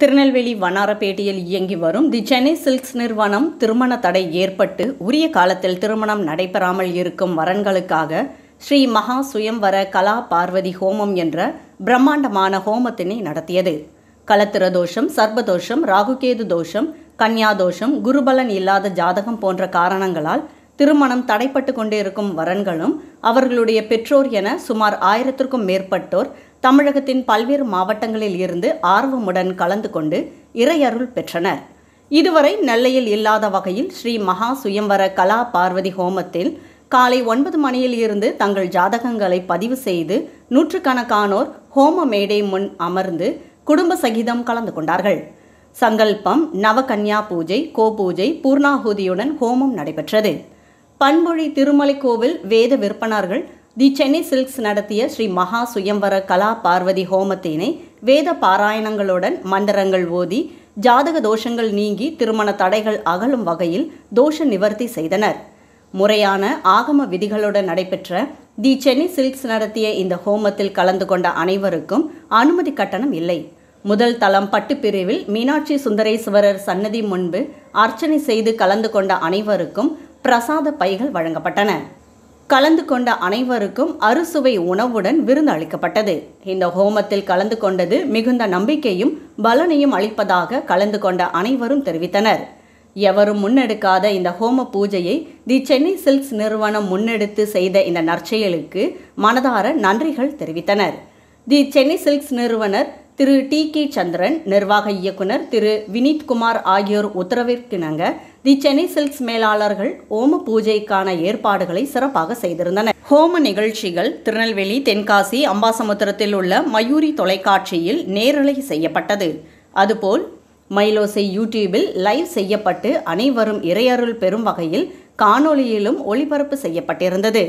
திருநெல்வேலி வண்ணாரப்பேட்டையில் இயங்கி வரும் தி சென்னை சில்க்ஸ் நிறுவனம் திருமண தடை ஏற்பட்டு உரிய காலத்தில் திருமணம் நடைபெறாமல் இருக்கும் வரன்களுக்காக ஸ்ரீ மகா சுயம்வர கலா பார்வதி ஹோமம் என்ற பிரம்மாண்டமான ஹோமத்தினை நடத்தியது கலத்திர தோஷம் சர்பதோஷம் ராகுகேது தோஷம் கன்யா தோஷம் குருபலன் இல்லாத ஜாதகம் போன்ற காரணங்களால் திருமணம் தடைப்பட்டு கொண்டிருக்கும் வரன்களும் அவர்களுடைய பெற்றோர் என சுமார் ஆயிரத்திற்கும் மேற்பட்டோர் தமிழகத்தின் பல்வேறு மாவட்டங்களில் இருந்து ஆர்வமுடன் கலந்து கொண்டு இறையருள் பெற்றனர் இதுவரை நெல்லையில் இல்லாத வகையில் ஸ்ரீ மகா சுயம்வர கலா பார்வதி ஹோமத்தில் காலை ஒன்பது மணியில் இருந்து தங்கள் ஜாதகங்களை பதிவு செய்து நூற்றுக்கணக்கானோர் ஹோம மேடை முன் அமர்ந்து குடும்ப சகிதம் கலந்து கொண்டார்கள் சங்கல்பம் நவகன்யா பூஜை கோபூஜை பூர்ணாகுதியுடன் ஹோமம் நடைபெற்றது பன்மொழி திருமலை கோவில் வேத விற்பனர்கள் தி சென்னை சில்க்ஸ் நடத்திய ஸ்ரீ மகா சுயம்வர கலா பார்வதி ஹோமத்தினை வேத பாராயணங்களுடன் மந்திரங்கள் ஓதி ஜாதக தோஷங்கள் நீங்கி திருமண தடைகள் அகலும் வகையில் தோஷ நிவர்த்தி செய்தனர் முறையான ஆகம விதிகளுடன் நடைபெற்ற தி சென்னை சில்க்ஸ் நடத்திய இந்த ஹோமத்தில் கலந்து கொண்ட அனைவருக்கும் அனுமதி கட்டணம் இல்லை முதல் தளம் பட்டுப்பிரிவில் மீனாட்சி சுந்தரேஸ்வரர் சன்னதி முன்பு அர்ச்சனை செய்து கலந்து கொண்ட அனைவருக்கும் பிரசாத பைகள் வழங்கப்பட்டன கலந்து கொண்ட அனைவருக்கும் அறுசுவை உணவுடன் விருந்து அளிக்கப்பட்டது இந்த ஹோமத்தில் கலந்து கொண்டது மிகுந்த நம்பிக்கையும் பலனையும் அளிப்பதாக கலந்து கொண்ட அனைவரும் தெரிவித்தனர் எவரும் முன்னெடுக்காத இந்த ஹோம பூஜையை தி சென்னை சில்க்ஸ் நிறுவனம் முன்னெடுத்து செய்த இந்த நற்செயலுக்கு மனதார நன்றிகள் தெரிவித்தனர் தி சென்னை சில்க்ஸ் நிறுவனர் திரு டி கே சந்திரன் நிர்வாக இயக்குனர் திரு வினீத்குமார் ஆகியோர் உத்தரவிற்கிணங்க தி சென்னை சில்க்ஸ் மேலாளர்கள் ஓம பூஜைக்கான ஏற்பாடுகளை சிறப்பாக செய்திருந்தனர் ஹோம நிகழ்ச்சிகள் திருநெல்வேலி தென்காசி அம்பாசமுத்திரத்தில் உள்ள மயூரி தொலைக்காட்சியில் நேரலை செய்யப்பட்டது அதுபோல் மைலோசை யூடியூபில் லைவ் செய்யப்பட்டு அனைவரும் இறையருள் பெறும் வகையில் காணொளியிலும் ஒளிபரப்பு செய்யப்பட்டிருந்தது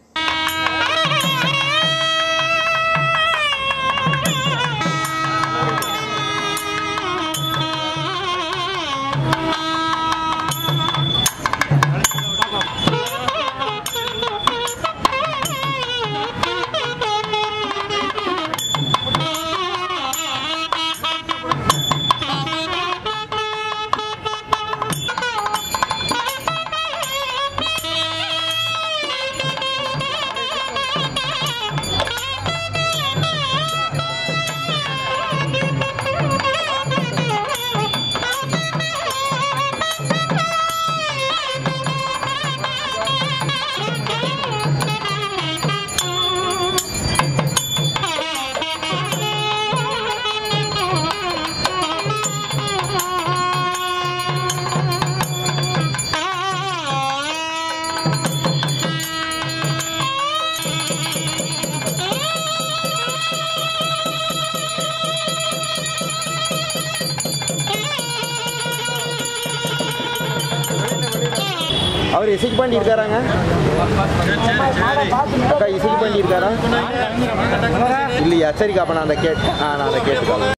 அவர் இசைக்கு பாண்டி இருக்காராங்க அக்கா இசைக்கு பாண்டி இருக்காரா இல்லையா சரிக்கா அப்போ நான் அந்த கேட் ஆ நான் அதை கேட்டுக்கலாம்